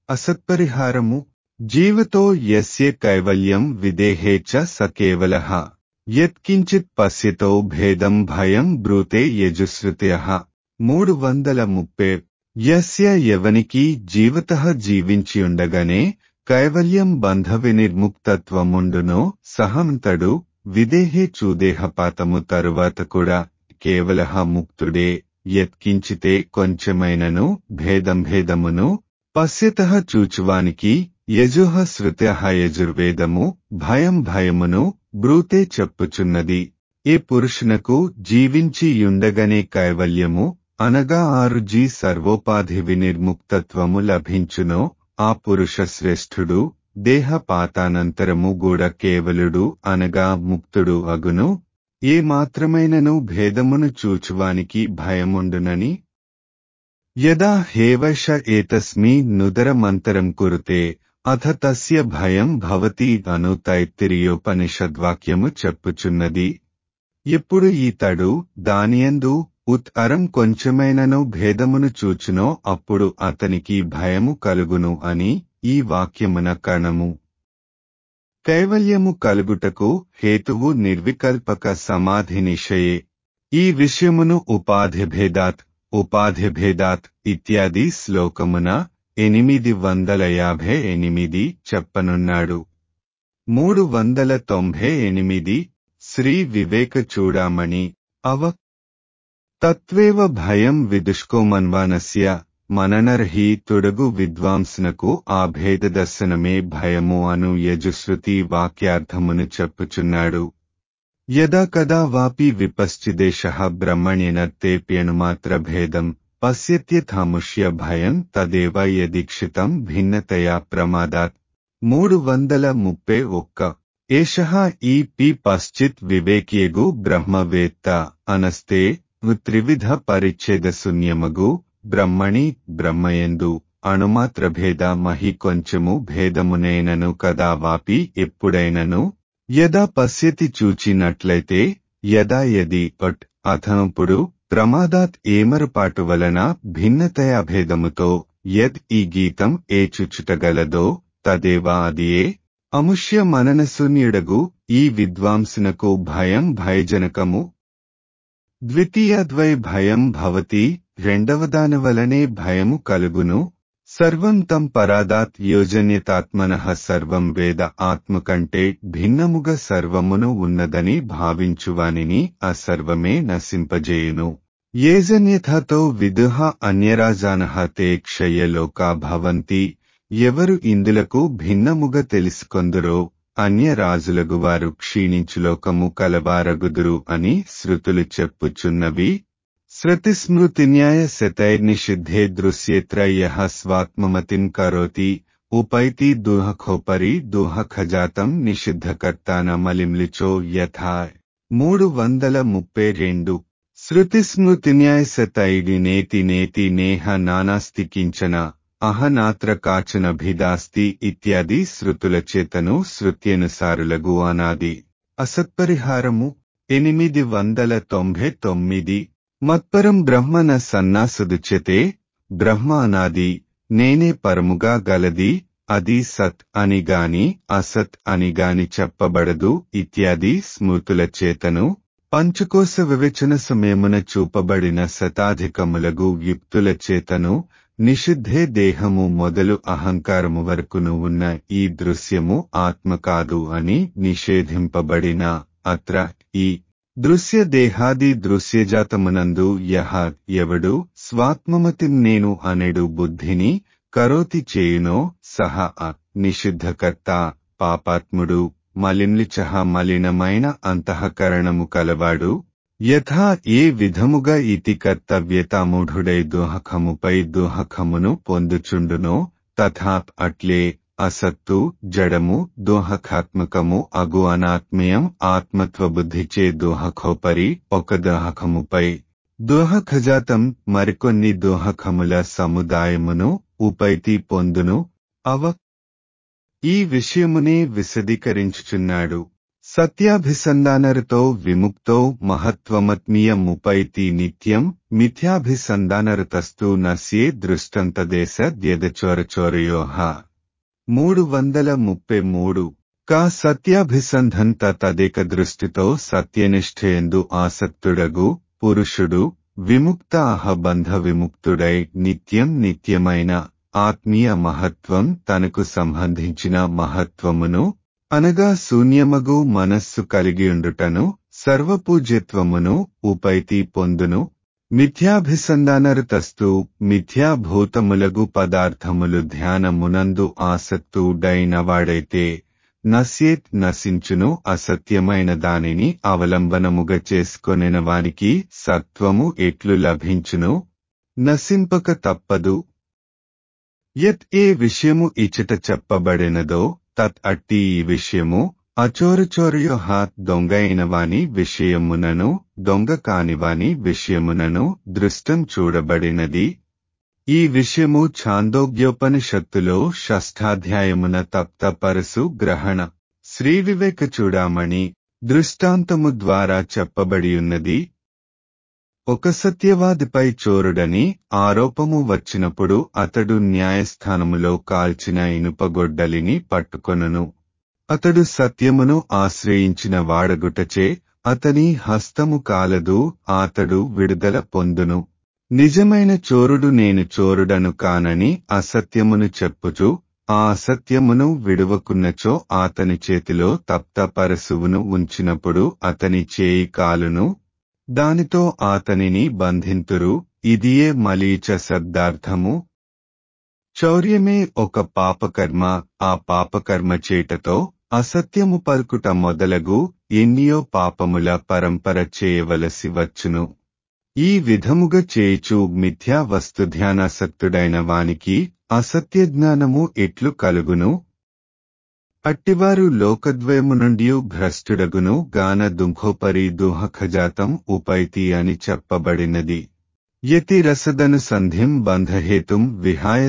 అసత్పరిహారము జీవతో యస్య కైవల్యం విదేహే చ స కేవలః యత్కించిత్ పశ్యతో భేదం భయం బ్రూతే యజుశ్రుత్య మూడు వందల ముప్పై యస్య ఎవనికి జీవత జీవించియుండగానే కైవల్యం బంధ వినిర్ముక్తత్వముండునో సహంతడు విదేహే చూదేహపాతము తరువాత కూడా కేవల ముక్తుడే యత్కించితే కొంచెమైనను భేదం భేదమును పశ్యత చూచువానికి యజుహ శృత్య యజుర్వేదము భయం భయమును బ్రూతే చెప్పుచున్నది ఏ పురుషునకు జీవించి యుండగనే కైవల్యము అనగా ఆరుజీ సర్వోపాధి వినిర్ముక్తత్వము లభించునో ఆ పురుష శ్రేష్ఠుడు దేహపాతానంతరము గూడ కేవలుడు అనగా ముక్తుడు అగును ఏ మాత్రమైనను భేదమును చూచువానికి భయముండునని యదా హేవశ ఏతస్మి నుదరమంతరం కురుతే అథ తస్య భయం భవతి అను తైత్తిరియోపనిషద్వాక్యము చెప్పుచున్నది ఎప్పుడు ఈతడు దానియందు ఉత్ అరం కొంచెమైనను భేదమును చూచునో అప్పుడు అతనికి భయము కలుగును అని ఈ వాక్యమున కణము కైవల్యము కలుగుటకు హేతువు నిర్వికల్పక సమాధి నిషయే ఈ విషయమును ఉపాధిభేదాత్ ఉపాధిభేదాత్ ఇత్యాది శ్లోకమున ఎనిమిది వందల యాభై ఎనిమిది చెప్పనున్నాడు మూడు వందల తొంభై ఎనిమిది శ్రీ వివేక చూడామణి అవ తత్వేవ భయం విదుష్కోమన్వానస్య మననర్హి తొడగు విద్వాంసునకు ఆ భేద దర్శనమే భయము అను యజుశ్రుతి వాక్యార్థమును చెప్పుచున్నాడు యదా కదా వాపి విపశ్చిదేశ బ్రహ్మణ్యనర్తేప్యనుమాత్ర భేదం పశ్యత్యథాముష్య భయం తదేవ యదీక్షితం భిన్నతయా ప్రమాదాత్ మూడు వందల ముప్పై ఒక్క ఏష ఈ పి పశ్చిత్ వివేక్యేగు బ్రహ్మవేత్త అనస్తే త్రివిధ పరిచ్ఛేద శూన్యమగు బ్రహ్మణి బ్రహ్మయందు అణుమాత్రభేద మహి కొంచెము భేదమునేనను కదా వాపి ఎప్పుడైనను యదా పశ్యతి చూచినట్లయితే యదా యది పట్ అథనప్పుడు ప్రమాదాత్ ఏమరుపాటు వలన భిన్నతయా భేదముతో యద్ ఈ గీతం ఏ చుచుటగలదో తదేవా అదియే అముష్య మననశూన్యుడగు ఈ విద్వాంసునకు భయం భయజనకము ద్వితీయద్వై భయం భవతి రెండవదాని వలనే భయము కలుగును సర్వం తం పరాదాత్ యోజన్యతాత్మన సర్వం వేద ఆత్మ కంటే భిన్నముగ సర్వమును ఉన్నదని భావించువానిని ఆ సర్వమే నశింపజేయును ఏజన్యథతో విదుహ అన్యరాజాన తే క్షయలోకా భవంతి ఎవరు ఇందులకు భిన్నముగ తెలుసుకొందురో అన్య రాజులగు వారు క్షీణించులోకము కలవారగుదురు అని శృతులు చెప్పుచున్నవి శృతిస్మృతిన్యాయ శతైర్నిషిద్ధే దృశ్యేత్ర యః స్వాత్మమతిం కరోతి ఉపైతి దుహఖోపరి దుహఖజాతం నిషిద్ధకర్తాన మలిమ్లిచో యథా మూడు వందల ముప్పై రెండు శృతిస్మృతిన్యాయ శతైడి నేతి నేతి నేహ నానాస్తి కించన అహనాత్ర కాచన భిదాస్తి ఇత్యాది శృతుల చేతను శృత్యనుసారులగు అనాది అసత్పరిహారము ఎనిమిది వందల తొంభై తొమ్మిది మత్పరం బ్రహ్మన సన్నాసుదుచ్యతే బ్రహ్మ అనాది నేనే పరముగా గలది అది సత్ అని గాని అసత్ అని గాని చెప్పబడదు ఇత్యాది స్మృతుల చేతను పంచకోశ వివేచన సమయమున చూపబడిన శతాధికములగు యుక్తుల చేతను నిషిద్ధే దేహము మొదలు అహంకారము వరకును ఉన్న ఈ దృశ్యము ఆత్మ కాదు అని నిషేధింపబడిన అత్ర ఈ దృశ్య దేహాది దృశ్యజాతమునందు యహ ఎవడు స్వాత్మమతి నేను అనెడు బుద్ధిని కరోతి చేయునో సహ అ నిషిద్ధకర్త పాపాత్ముడు మలిన్లిచహ మలినమైన అంతఃకరణము కలవాడు యథా ఏ విధముగా ఇతి కర్తవ్యతామూఢుడై దుహఖముపై దుహఖమును పొందుచుండునో తథా అట్లే అసత్తు జడము దోహకాత్మకము అగు అనాత్మీయం ఆత్మత్వ బుద్ధిచే దోహకోపరి ఒక దోహకముపై దోహఖజాతం మరికొన్ని దోహకముల సముదాయమును ఉపైతి పొందును అవ ఈ విషయమునే విశదీకరించుచున్నాడు సత్యాభిసంధానరుతో విముక్తో మహత్వమత్మీయ ముపైతి నిత్యం మిథ్యాభిసంధానరుతస్తు నస్యే దృష్టంతదేశ ద్యదచోరచోరయోహ మూడు వందల ముప్పై మూడు కా సత్యాభిసంధంత తదేక దృష్టితో సత్యనిష్ఠయందు ఆసక్తుడగు పురుషుడు విముక్త అహబంధ విముక్తుడై నిత్యం నిత్యమైన ఆత్మీయ మహత్వం తనకు సంబంధించిన మహత్వమును అనగా శూన్యమగు మనస్సు కలిగియుండుటను సర్వపూజ్యత్వమును ఉపైతి పొందును మిథ్యాభిసంధానరుతస్తు మిథ్యాభూతములగు పదార్థములు ధ్యానమునందు ఆసక్తుడైనవాడైతే నశ్యేత్ నశించును అసత్యమైన దానిని అవలంబనముగా చేసుకొనిన వానికి సత్వము ఎట్లు లభించును నశింపక తప్పదు యత్ ఏ విషయము ఇచట చెప్పబడినదో తత్ అట్టి ఈ విషయము అచోరుచోరయోహ దొంగ అయినవాని విషయమునను దొంగ కానివాని విషయమునను దృష్టం చూడబడినది ఈ విషయము ఛాందోగ్యోపనిషత్తులో షష్ఠాధ్యాయమున తప్త పరసు గ్రహణ శ్రీ వివేక చూడామణి దృష్టాంతము ద్వారా చెప్పబడియున్నది ఒక సత్యవాదిపై చోరుడని ఆరోపము వచ్చినప్పుడు అతడు న్యాయస్థానములో కాల్చిన ఇనుపగొడ్డలిని పట్టుకొనును అతడు సత్యమును ఆశ్రయించిన వాడగుటచే అతని హస్తము కాలదు అతడు విడుదల పొందును నిజమైన చోరుడు నేను చోరుడను కానని అసత్యమును చెప్పుచు ఆ అసత్యమును విడువకున్నచో అతని చేతిలో తప్త పరశువును ఉంచినప్పుడు అతని చేయి కాలును దానితో అతనిని బంధింతురు ఇదియే మలీచ శబ్దార్థము చౌర్యమే ఒక పాపకర్మ ఆ పాపకర్మ చేటతో అసత్యము పలుకుట మొదలగు ఎన్నియో పాపముల పరంపర చేయవలసి వచ్చును ఈ విధముగా చేయుచు మిథ్యా వస్తుధ్యానాసక్తుడైన వానికి అసత్య జ్ఞానము ఎట్లు కలుగును అట్టివారు లోకద్వయము నుండి భ్రష్టుడగును గాన దుంఖోపరి దుహఖజాతం ఉపైతి అని చెప్పబడినది యతి రసదను సంధిం బంధహేతుం విహాయ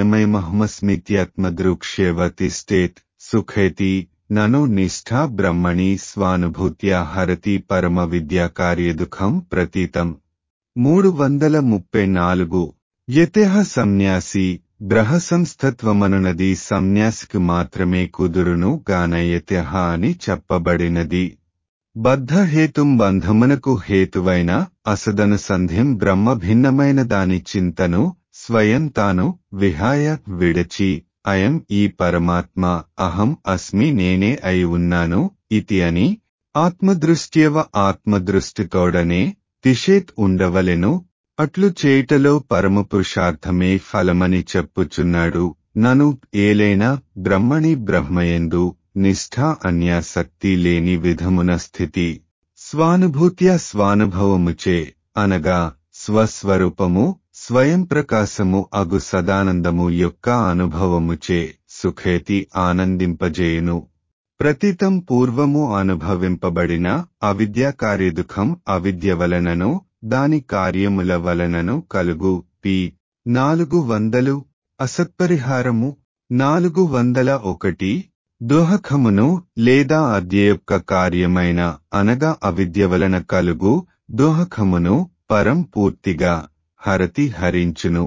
స్వయమైమహమస్మిత్యాత్మదృక్ష్యేవ తిష్టేత్ సుఖేతి నను నిష్ఠా బ్రహ్మణి స్వానుభూత్యా హరతి పరమ విద్యా కార్యదుఖం ప్రతీతం మూడు వందల ముప్పై నాలుగు యతెహ సన్యాసి గ్రహసంస్థత్వమనునది సన్యాసికి మాత్రమే కుదురును గానయత్యహ అని చెప్పబడినది బద్ధహేతుం బంధమునకు హేతువైన అసదను సంధ్యం బ్రహ్మ భిన్నమైన దాని చింతను స్వయం తాను విహాయ విడచి అయం ఈ పరమాత్మ అహం అస్మి నేనే అయి ఉన్నాను ఇతి అని ఆత్మదృష్ట్యవ ఆత్మదృష్టితోడనే తిషేత్ ఉండవలెను అట్లు చేయుటలో పరమపురుషార్థమే ఫలమని చెప్పుచున్నాడు నను ఏలైనా బ్రహ్మణి బ్రహ్మయందు నిష్ఠా అన్యాసక్తి లేని విధమున స్థితి స్వానుభూత్యా స్వానుభవముచే అనగా స్వస్వరూపము స్వయం ప్రకాశము అగు సదానందము యొక్క అనుభవముచే సుఖేతి ఆనందింపజేయును ప్రతీతం పూర్వము అనుభవింపబడిన అవిద్యా కార్యదుఖం అవిద్య వలనను దాని కార్యముల వలనను కలుగు పి నాలుగు వందలు అసత్పరిహారము నాలుగు వందల ఒకటి దోహకమును లేదా అద్య యొక్క కార్యమైన అనగా అవిద్య వలన కలుగు దోహకమును పరం పూర్తిగా హరతి హరించును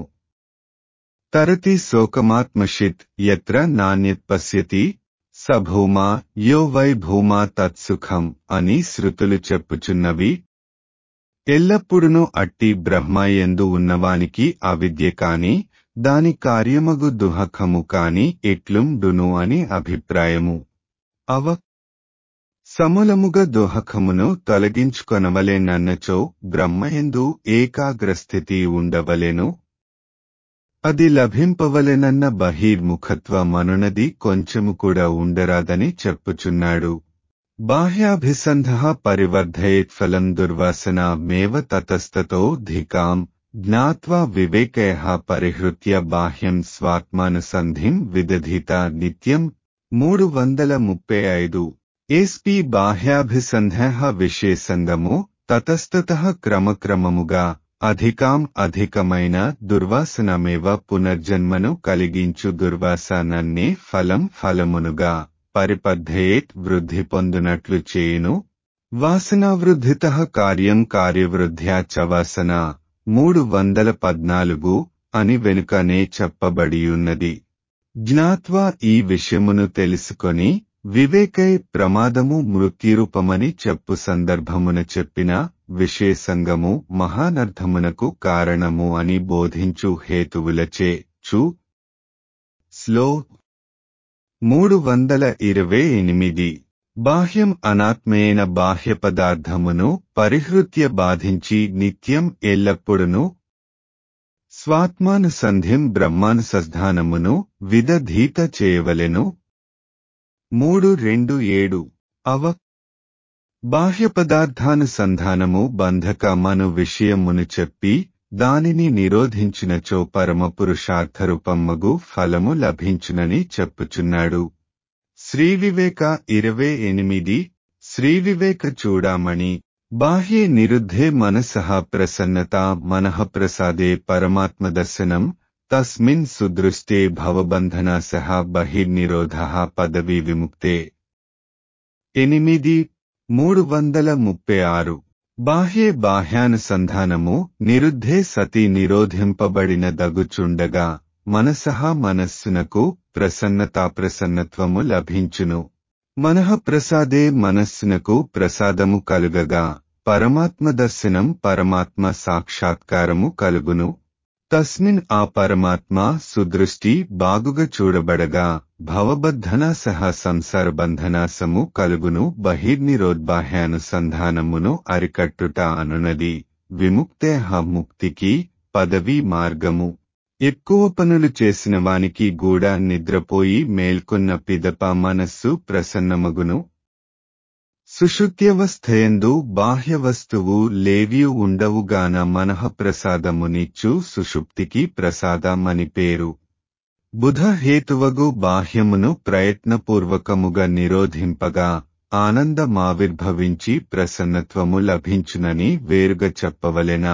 తరతి శోకమాత్మషిత్ ఎత్ర నాణ్యత్ పశ్యతి సభూమా యో వై భూమా తత్సుఖం అని శృతులు చెప్పుచున్నవి ఎల్లప్పుడునూ అట్టి బ్రహ్మయందు ఉన్నవానికి అవిద్య కాని దాని కార్యమగు దుహకము కాని ఎట్లుండును అని అభిప్రాయము అవ సమూలముగా దోహకమును తొలగించుకొనవలేనన్నచో బ్రహ్మయందు ఏకాగ్రస్థితి ఉండవలెను అది లభింపవలెనన్న బహిర్ముఖత్వమనునది కొంచెము కూడా ఉండరాదని చెప్పుచున్నాడు బాహ్యాభిసంధ పరివర్ధయేత్ ఫలం దుర్వాసన మేవ తతస్తతో ధికాం జ్ఞాత్వా వివేకయ పరిహృత్య బాహ్యం స్వాత్మానుసంధిం విదధిత నిత్యం మూడు వందల ముప్పై ఐదు ఎస్పి బాహ్యాభిసంధ విశేషంగము తతస్తత క్రమక్రమముగా అధికాం అధికమైన దుర్వాసనమేవ పునర్జన్మను కలిగించు దుర్వాసనన్నే ఫలం ఫలమునుగా పరిపద్ధయేత్ వృద్ధి పొందునట్లు చేయును వాసనావృద్ధిత కార్యం కార్యవృద్ధ్యా చ వాసన మూడు వందల పద్నాలుగు అని వెనుకనే చెప్పబడియున్నది జ్ఞాత్వా ఈ విషయమును తెలుసుకొని వివేకై ప్రమాదము మృత్యురూపమని చెప్పు సందర్భమున చెప్పిన విశేషంగము మహానర్థమునకు కారణము అని బోధించు హేతువులచే చు స్లో మూడు వందల ఇరవై ఎనిమిది బాహ్యం అనాత్మేన బాహ్య పదార్థమును పరిహృత్య బాధించి నిత్యం ఎల్లప్పుడును స్వాత్మానుసంధిం బ్రహ్మానుసంధానమును విదధీత చేయవలెను మూడు రెండు ఏడు అవ బాహ్య పదార్థానుసంధానము బంధకమను విషయమును చెప్పి దానిని నిరోధించినచో పరమ పురుషార్థరూపమ్మగు ఫలము లభించునని చెప్పుచున్నాడు శ్రీవివేక ఇరవై ఎనిమిది శ్రీవివేక చూడామణి బాహ్యే నిరుద్ధే మనసః ప్రసన్నత మనః ప్రసాదే పరమాత్మదర్శనం తస్మిన్ సుదృష్టే భవబంధన సహ బహిర్నిరోధ పదవీ విముక్తే ఎనిమిది మూడు వందల ముప్పై ఆరు బాహ్యే బాహ్యానుసంధానము నిరుద్ధే సతి నిరోధింపబడిన దగుచుండగా మనసహ మనస్సునకు ప్రసన్నతా ప్రసన్నత్వము లభించును మనః ప్రసాదే మనస్సునకు ప్రసాదము కలుగగా పరమాత్మ దర్శనం పరమాత్మ సాక్షాత్కారము కలుగును తస్మిన్ ఆ పరమాత్మ సుదృష్టి బాగుగా చూడబడగా భవబద్ధన సహ సంసార బంధనాసము కలుగును బహిర్నిరోద్బాహ్యానుసంధానమును అరికట్టుట అనునది విముక్తేహ ముక్తికి పదవీ మార్గము ఎక్కువ పనులు చేసిన వానికి కూడా నిద్రపోయి మేల్కొన్న పిదప మనస్సు ప్రసన్నమగును సుషుప్త్యవస్థయందు బాహ్య వస్తువు లేవియు ఉండవుగాన మనః ప్రసాదమునిచ్చు సుషుప్తికి ప్రసాదమని పేరు బుధ హేతువగు బాహ్యమును ప్రయత్నపూర్వకముగా నిరోధింపగా ఆనందమావిర్భవించి ప్రసన్నత్వము లభించునని వేరుగా చెప్పవలెనా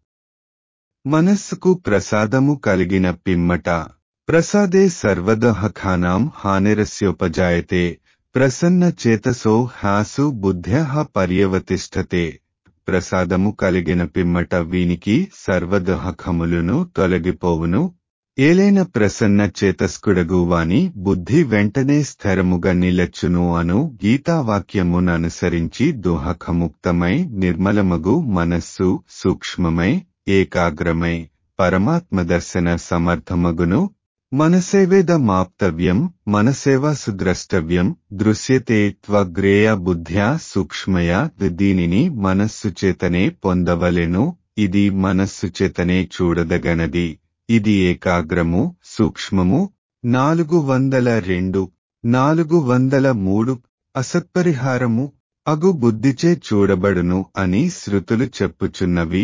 మనస్సుకు ప్రసాదము కలిగిన పిమ్మట ప్రసాదే సర్వదహఖానాం హానిరస్యోపజాయతే ప్రసన్న చేతసో హాసు బుద్ధ్య పర్యవతిష్టతే ప్రసాదము కలిగిన పిమ్మట వీనికి సర్వదహఖములును తొలగిపోవును ఏలైన ప్రసన్న చేతస్కుడగు వాని బుద్ధి వెంటనే స్థిరముగా నిలచును అను గీతావాక్యముననుసరించి దుహఖముక్తమై నిర్మలమగు మనస్సు సూక్ష్మమై ఏకాగ్రమై పరమాత్మ దర్శన సమర్థమగును మనసేవేద మాప్తవ్యం మనసేవ సుద్రష్టవ్యం దృశ్యతే త్వగ్రేయ బుద్ధ్యా సూక్ష్మయ దీనిని మనస్సు చేతనే పొందవలెను ఇది మనస్సు చేతనే చూడదగనది ఇది ఏకాగ్రము సూక్ష్మము నాలుగు వందల రెండు నాలుగు వందల మూడు అసత్పరిహారము అగు బుద్ధిచే చూడబడును అని శృతులు చెప్పుచున్నవి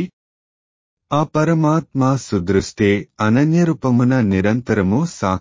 ఆ పరమాత్మ సుదృష్టే అనన్యరూపమున నిరంతరము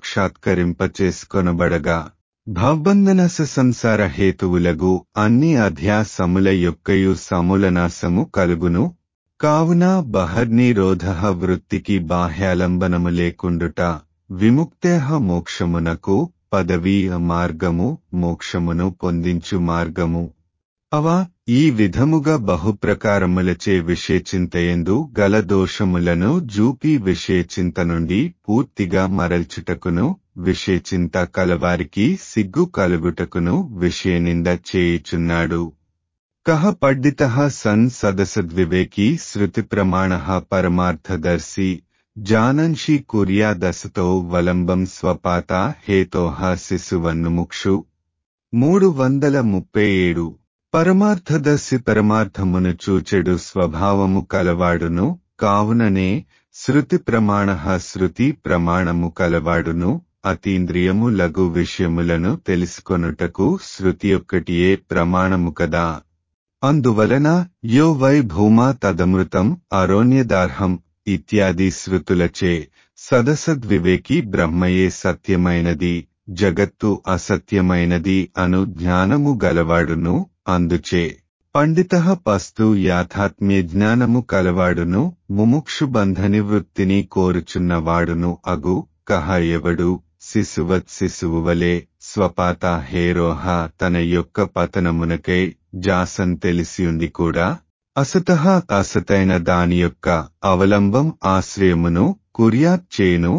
సాక్షాత్కరింపచేసుకొనబడగా భవబంధనస సంసార హేతువులగు అన్ని అధ్యాసముల యొక్కయు సమూలనాశము కలుగును కావున బహర్నిరోధ వృత్తికి బాహ్యాలంబనము లేకుండుట విముక్తేహ మోక్షమునకు పదవీయ మార్గము మోక్షమును పొందించు మార్గము అవా ఈ విధముగా బహుప్రకారములచే విషయచింతయందు గల దోషములను జూపి విషయచింత నుండి పూర్తిగా మరల్చుటకును విషయచింత కలవారికి సిగ్గు కలుగుటకును విషయనింద చేయుచున్నాడు కహ పండిత సన్ సదసద్వివేకీ శృతి ప్రమాణ పరమార్థదర్శి జానంషి కుర్యాదశతో వలంబం స్వపాత హేతోహ శిశువన్నుముక్షు మూడు వందల ముప్పై ఏడు పరమార్థదర్శి పరమార్థమును చూచెడు స్వభావము కలవాడును కావుననే శృతి ప్రమాణ శృతి ప్రమాణము కలవాడును అతీంద్రియము లఘు విషయములను తెలుసుకొనుటకు శృతి ఒక్కటియే ప్రమాణము కదా అందువలన యో వై భూమా తదమృతం అరోణ్యదార్హం ఇత్యాది శృతులచే సదసద్వివేకి బ్రహ్మయే సత్యమైనది జగత్తు అసత్యమైనది అను జ్ఞానము గలవాడును అందుచే పండిత పస్తు యాథాత్మ్య జ్ఞానము కలవాడును ముముక్షు బంధ నివృత్తిని కోరుచున్నవాడును అగు కహ ఎవడు శిశువత్ శిశువువలే స్వపాత హేరోహ తన యొక్క పతనమునకై జాసం తెలిసియుండి కూడా అసతః అసతైన దాని యొక్క అవలంబం ఆశ్రయమును కుర్యాత్ చేను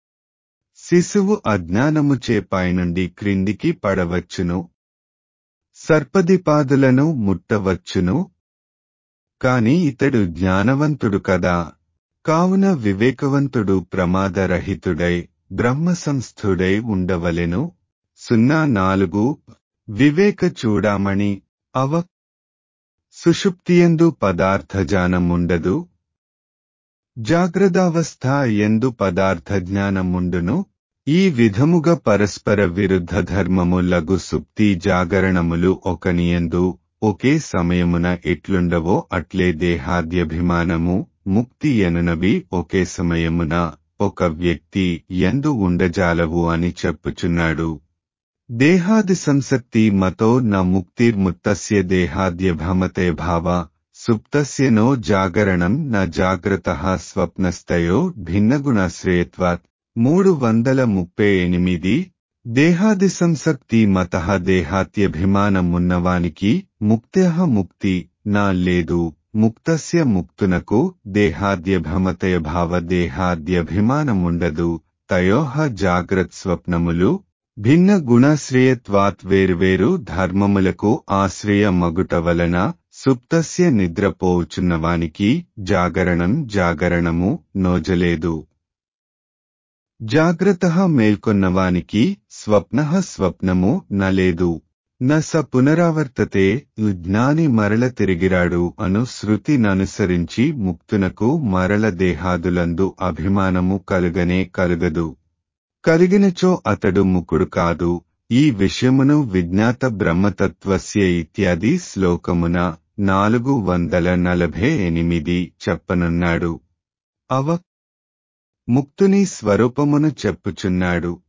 శిశువు అజ్ఞానముచే పైనుండి క్రిందికి పడవచ్చును సర్పదిపాదులను ముట్టవచ్చును కాని ఇతడు జ్ఞానవంతుడు కదా కావున వివేకవంతుడు ప్రమాదరహితుడై బ్రహ్మసంస్థుడై ఉండవలెను సున్నా నాలుగు వివేక చూడామణి అవ సుషుప్తియందు పదార్థజానముండదు జాగ్రత్తావస్థ ఎందు పదార్థ జ్ఞానముండును ఈ విధముగా పరస్పర విరుద్ధ ధర్మములగు సుప్తి జాగరణములు ఒకనియందు ఒకే సమయమున ఎట్లుండవో అట్లే దేహాద్యభిమానము ముక్తి ఎనునవి ఒకే సమయమున ఒక వ్యక్తి ఎందు ఉండజాలవు అని చెప్పుచున్నాడు దేహాది సంసక్తి మతో న ముక్తిర్ముత్తస్య దేహాద్యభమతే భావ సుప్తస్య నో జాగరణం న జాగ్రత్త స్వప్నస్తయో భిన్నగుణాశ్రయత్వాత్ మూడు వందల ముప్పై ఎనిమిది దేహాది సంసక్తి మత దేహాత్యభిమానమున్నవానికి ముక్త్యః ముక్తి నా లేదు ముక్తస్య ముక్తునకు దేహాద్యభమతయ భావ దేహాద్యభిమానముండదు తయోహ జాగ్రత్ స్వప్నములు భిన్న గుణశ్రేయత్వాత్ వేర్వేరు ధర్మములకు ఆశ్రయ మగుట వలన సుప్తస్య నిద్రపోవుచున్నవానికి జాగరణం జాగరణము నోజలేదు జాగ్రత్త మేల్కొన్నవానికి స్వప్న స్వప్నము నలేదు న స పునరావర్తతే జ్ఞాని మరల తిరిగిరాడు అను శృతిననుసరించి ముక్తునకు మరల దేహాదులందు అభిమానము కలుగనే కలుగదు కలిగినచో అతడు ముకుడు కాదు ఈ విషయమును విజ్ఞాత బ్రహ్మతత్వస్య ఇత్యాది శ్లోకమున నాలుగు వందల నలభై ఎనిమిది చెప్పనున్నాడు అవ ముక్తుని స్వరూపమును చెప్పుచున్నాడు